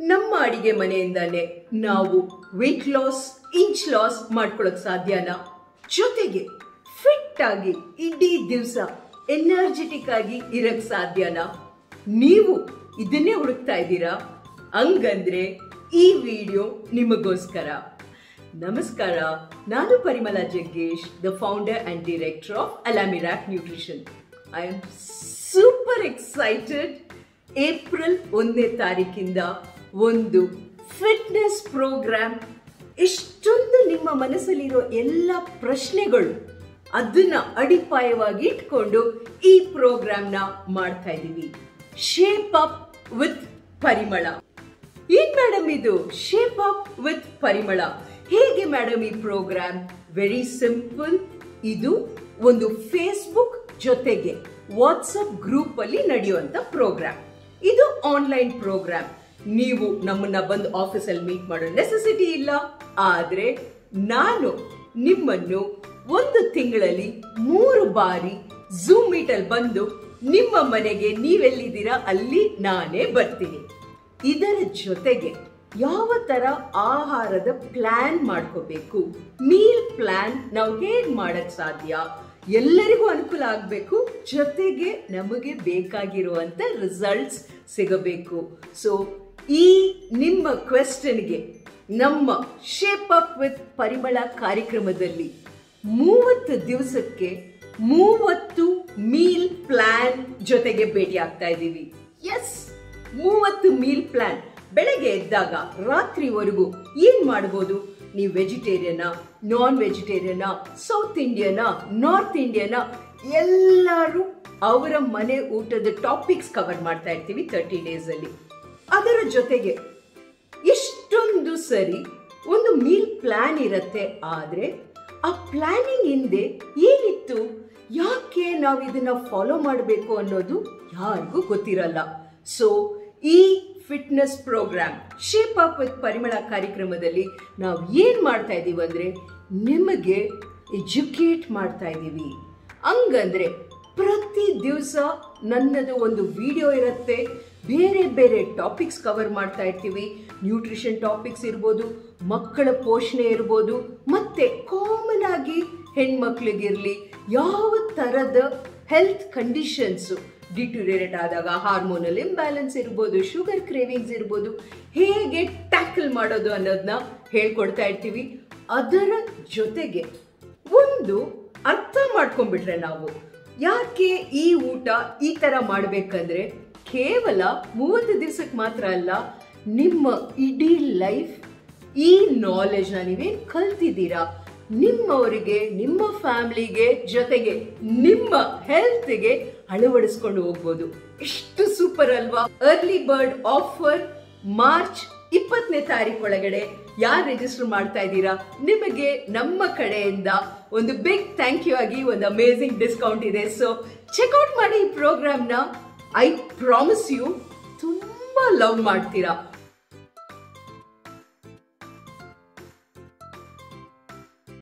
ನಮ್ಮ ಅಡಿಗೆ ಮನೆಯಿಂದಾನೆ ನಾವು ವೆಯ್ಟ್ ಲಾಸ್ ಇಂಚ್ ಲಾಸ್ ಮಾಡ್ಕೊಳಕ್ ಸಾಧ್ಯನಾ ಜೊತೆಗೆ ಫಿಟ್ ಆಗಿ ಇಡೀ ದಿವಸ ಎನರ್ಜೆಟಿಕ್ ಆಗಿ ಇರಕ್ ಸಾಧ್ಯನಾ ನೀವು ಇದನ್ನೇ ಹುಡುಕ್ತಾ ಇದ್ದೀರಾ ಹಂಗಂದ್ರೆ ಈ ವಿಡಿಯೋ ನಿಮಗೋಸ್ಕರ ನಮಸ್ಕಾರ ನಾನು Parimala Jaggesh the founder and director of ಅಲಾಮಿರಾಕ್ nutrition I am super excited April ಒಂದನೇ ತಾರೀಕಿಂದ ಒಂದು ಫಿಟ್ನೆಸ್ ಪ್ರೋಗ್ರಾಮ್ ಇಷ್ಟೊಂದು ನಿಮ್ಮ ಮನಸ್ಸಲ್ಲಿರೋ ಎಲ್ಲ ಪ್ರಶ್ನೆಗಳು ಅದನ್ನ ಅಡಿಪಾಯವಾಗಿ ಇಟ್ಕೊಂಡು ಈ ಪ್ರೋಗ್ರಾಮ್ನ ಮಾಡ್ತಾ ಇದ್ದೀವಿ ಶೇಪ್ ಅಪ್ ವಿತ್ ಪರಿಮಳ ಏನ್ ಮೇಡಮ್ ಇದು ಶೇಪ್ ಅಪ್ ವಿತ್ ಪರಿಮಳ ಹೇಗೆ ಮೇಡಮ್ ಈ ಪ್ರೋಗ್ರಾಮ್ ವೆರಿ ಸಿಂಪಲ್ ಇದು ಒಂದು ಫೇಸ್ಬುಕ್ ಜೊತೆಗೆ ವಾಟ್ಸಪ್ ಗ್ರೂಪ್ ಅಲ್ಲಿ ನಡೆಯುವಂತ ಪ್ರೋಗ್ರಾಮ್ ಇದು ಆನ್ಲೈನ್ ಪ್ರೋಗ್ರಾಮ್ ನೀವು ನಮ್ಮನ್ನ ಬಂದು ಆಫೀಸಲ್ಲಿ ಮೀಟ್ ಮಾಡೋ ನೆಸೆಸಿಟಿ ಇಲ್ಲ ಆದ್ರೆ ನಾನು ನಿಮ್ಮನ್ನು ಒಂದು ತಿಂಗಳಲ್ಲಿ ಮೂರು ಬಾರಿ ಝೂಮ್ ಮೀಟಲ್ಲಿ ಬಂದು ನಿಮ್ಮ ಮನೆಗೆ ನೀವೆಲ್ಲಿದ್ದೀರಾ ಅಲ್ಲಿ ನಾನೇ ಬರ್ತೀನಿ ಇದರ ಜೊತೆಗೆ ಯಾವ ತರ ಆಹಾರದ ಪ್ಲಾನ್ ಮಾಡ್ಕೋಬೇಕು ಮೀಲ್ ಪ್ಲಾನ್ ನಾವು ಹೇಗ್ ಮಾಡಕ್ ಸಾಧ್ಯ ಎಲ್ಲರಿಗೂ ಅನುಕೂಲ ಆಗಬೇಕು ಜೊತೆಗೆ ನಮಗೆ ಬೇಕಾಗಿರುವಂತ ರಿಸಲ್ಟ್ಸ್ ಸಿಗಬೇಕು ಸೊ ಈ ನಿಮ್ಮ ಕ್ವೆಶ್ಚನ್ಗೆ ನಮ್ಮ ಶೇಪ್ ಅಪ್ ವಿತ್ ಪರಿಮಳ ಕಾರ್ಯಕ್ರಮದಲ್ಲಿ ಮೂವತ್ತು ದಿವಸಕ್ಕೆ ಮೂವತ್ತು ಮೀಲ್ ಪ್ಲಾನ್ ಜೊತೆಗೆ ಭೇಟಿ ಆಗ್ತಾ ಇದ್ದೀವಿ ಎಸ್ ಮೂವತ್ತು ಮೀಲ್ ಪ್ಲಾನ್ ಬೆಳಗ್ಗೆ ಎದ್ದಾಗ ರಾತ್ರಿವರೆಗೂ ಏನ್ ಮಾಡ್ಬೋದು ನೀವು ವೆಜಿಟೇರಿಯನಾ ನಾನ್ ವೆಜಿಟೇರಿಯನಾ ಸೌತ್ ಇಂಡಿಯನಾ ನಾರ್ತ್ ಇಂಡಿಯನಾ ಎಲ್ಲರೂ ಅವರ ಮನೆ ಊಟದ ಟಾಪಿಕ್ಸ್ ಕವರ್ ಮಾಡ್ತಾ ಇರ್ತೀವಿ ತರ್ಟಿ ಡೇಸ್ ಅಲ್ಲಿ ಅದರ ಜೊತೆಗೆ ಇಷ್ಟೊಂದು ಸರಿ ಒಂದು ಮೀಲ್ ಪ್ಲಾನ್ ಇರತ್ತೆ ಆದ್ರೆ ಆ ಪ್ಲಾನಿಂಗ್ ಹಿಂದೆ ಏನಿತ್ತು ಯಾಕೆ ನಾವು ಇದನ್ನ ಫಾಲೋ ಮಾಡಬೇಕು ಅನ್ನೋದು ಯಾರಿಗೂ ಗೊತ್ತಿರಲ್ಲ ಸೊ ಈ fitness program shape up with Parimala ಕಾರ್ಯಕ್ರಮದಲ್ಲಿ ನಾವು ಏನ್ ಮಾಡ್ತಾ ಇದೀವಿ ಅಂದ್ರೆ ನಿಮಗೆ ಎಜುಕೇಟ್ ಮಾಡ್ತಾ ಇದ್ದೀವಿ ಹಂಗಂದ್ರೆ ಪ್ರತಿ ದಿವಸ ನನ್ನದು ಒಂದು ವಿಡಿಯೋ ಇರುತ್ತೆ ಬೇರೆ ಬೇರೆ ಟಾಪಿಕ್ಸ್ ಕವರ್ ಮಾಡ್ತಾ ಇರ್ತೀವಿ ನ್ಯೂಟ್ರಿಷನ್ ಟಾಪಿಕ್ಸ್ ಇರ್ಬೋದು ಮಕ್ಕಳ ಪೋಷಣೆ ಇರ್ಬೋದು ಮತ್ತೆ ಕಾಮನ್ ಆಗಿ ಹೆಣ್ಮಕ್ಳಿಗಿರ್ಲಿ ಯಾವ ಥರದ ಹೆಲ್ತ್ ಕಂಡೀಷನ್ಸು ಡಿಟ್ಯೂರೇಟ್ ಆದಾಗ ಹಾರ್ಮೋನಲ್ ಇಂಬ್ಯಾಲೆನ್ಸ್ ಇರ್ಬೋದು ಶುಗರ್ ಕ್ರೇವಿಂಗ್ಸ್ ಇರ್ಬೋದು ಹೇಗೆ ಟ್ಯಾಕಲ್ ಮಾಡೋದು ಅನ್ನೋದನ್ನ ಹೇಳ್ಕೊಡ್ತಾ ಇರ್ತೀವಿ ಅದರ ಜೊತೆಗೆ ಒಂದು ಅರ್ಥ ಮಾಡ್ಕೊಂಡ್ಬಿಟ್ರೆ ನಾವು ಯಾಕೆ ಈ ಊಟ ಈ ತರ ಮಾಡ್ಬೇಕಂದ್ರೆ ಕೇವಲ ಮೂವತ್ತು ದಿವಸಕ್ಕೆ ಮಾತ್ರ ಅಲ್ಲ ನಿಮ್ಮ ಇಡೀ ಲೈಫ್ ಈ ನಾಲೆಜ್ನ ನೀವೇನ್ ಕಲ್ತಿದ್ದೀರಾ ನಿಮ್ಮವರಿಗೆ ನಿಮ್ಮ ಫ್ಯಾಮಿಲಿಗೆ ಜೊತೆಗೆ ನಿಮ್ಮ ಹೆಲ್ತ್ಗೆ ಅಳವಡಿಸ್ಕೊಂಡು ಹೋಗ್ಬೋದು ಎಷ್ಟು ಸೂಪರ್ ಅಲ್ವಾ ಅರ್ಲಿ ಬರ್ಡ್ ಆಫರ್ ಮಾರ್ಚ್ ಇಪ್ಪತ್ತನೇ ತಾರೀಕು ಒಳಗಡೆ ಯಾರು ರಿಜಿಸ್ಟರ್ ಮಾಡ್ತಾ ಇದ್ದೀರಾ ನಿಮಗೆ ನಮ್ಮ ಕಡೆಯಿಂದ ಒಂದು ಬಿಗ್ ಥ್ಯಾಂಕ್ ಯು ಆಗಿ ಒಂದು ಅಮೇಸಿಂಗ್ ಡಿಸ್ಕೌಂಟ್ ಇದೆ ಸೊ ಚೆಕ್ಔಟ್ ಮಾಡಿ ಈ ಪ್ರೋಗ್ರಾಮ್ನ ಐ ಪ್ರಾಮಿಸ್ ಯು ತುಂಬಾ ಲವ್ ಮಾಡ್ತೀರಾ